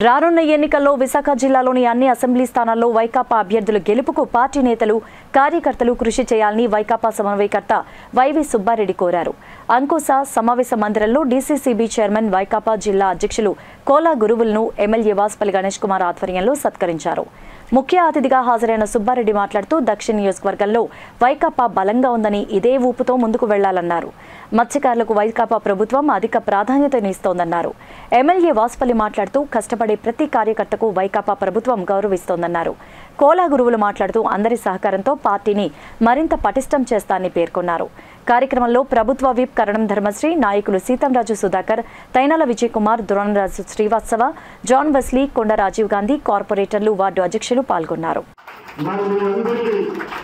రానున్న ఎన్నికల్లో విశాఖ జిల్లాలోని అన్ని అసెంబ్లీ స్థానాల్లో వైకాపా అభ్యర్థుల గెలుపుకు పార్టీ నేతలు కార్యకర్తలు కృషి చేయాలని వైకాపా సమన్వయకర్త వైవి సుబ్బారెడ్డి కోరారు అంకుశ సమావేశ మందిరంలో డీసీసీబీ చైర్మన్ వైకాపా జిల్లా అధ్యక్షులు కోలా గురువులను ఎమ్మెల్యే వాసుపల్లి గణేష్ కుమార్ ఆధ్వర్యంలో సత్కరించారు ముఖ్య అతిథిగా హాజరైన సుబ్బారెడ్డి మాట్లాడుతూ దక్షిణ నియోజకవర్గంలో వైకాపా బలంగా ఉందని ఇదే ఊపుతో ముందుకు వెళ్లాలన్నారు మత్స్యకారులకు వైకాపా ప్రభుత్వం అధిక ప్రాధాన్యతనిస్తోందన్నారు ఎమ్మెల్యే వాసుపల్లి మాట్లాడుతూ కష్టపడే ప్రతి కార్యకర్తకు వైకాపా ప్రభుత్వం గౌరవిస్తోందన్నారు కోలా గురువులు మాట్లాడుతూ అందరి సహకారంతో పార్టీని మరింత పటిష్టం చేస్తానని పేర్కొన్నారు కార్యక్రమంలో ప్రభుత్వ విప్ కరణం ధర్మశ్రీ నాయకులు సీతంరాజు సుధాకర్ తైనాల విజయ్ కుమార్ దురణరాజు శ్రీవాత్సవ జాన్ వెస్లీ కొండ రాజీవ్ గాంధీ కార్పొరేటర్లు వార్డు అధ్యక్షులు పాల్గొన్నారు మరి మీ అందరికీ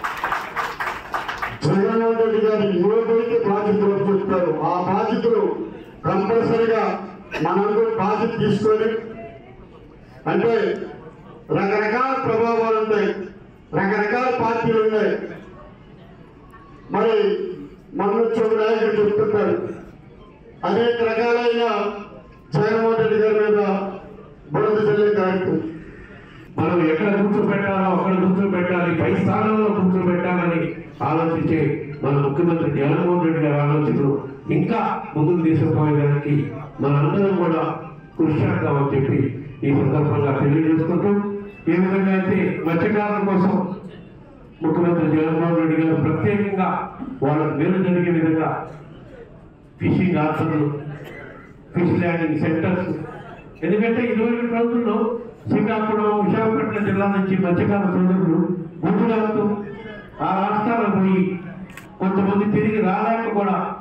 జగన్మోహన్ రెడ్డి గారు ఏదైతే బాధ్యతలు చెప్తారో ఆ బాధ్యతలు కంపల్సరిగా మనందరూ బాధ్యత తీసుకొని అంటే రకరకాల ప్రభావాలు ఉంటాయి రకరకాల పార్టీలు ఉన్నాయి మరి మన్నొచ్చిన నాయకులు చెప్తుంటారు అనేక రకాలైన జగన్మోహన్ రెడ్డి గారి మీద బురద చల్లే కార్యక్రమం మనం ఎక్కడ కూర్చోబెట్టాలో అక్కడ కూర్చోబెట్టాలి పై స్థానంలో కూర్చోబెట్టాలని ఆలోచించే మన ముఖ్యమంత్రి జగన్మోహన్ రెడ్డి గారి ఆలోచనలు ఇంకా ముందుకు తీసుకుపోయేదానికి మనందరం కూడా కృషి చేద్దామని చెప్పి ఈ సందర్భంగా తెలియజేసుకుంటూ ఏ విధంగా అయితే మత్స్యకారుల కోసం ముఖ్యమంత్రి జగన్మోహన్ రెడ్డి గారు ప్రత్యేకంగా వాళ్ళకు మేలు జరిగే విధంగా ఫిషింగ్ ఆఫర్లు ఫిష్ ల్యాండింగ్ సెంటర్స్ ఎందుకంటే ఇరవై రెండు రోజుల్లో శ్రీకాకుళం విశాఖపట్నం జిల్లా నుంచి మత్స్యకార సోదరులు గుజరాత్ ఆ రాష్ట్రాలకు పోయి కొంతమంది తిరిగి రాలేక కూడా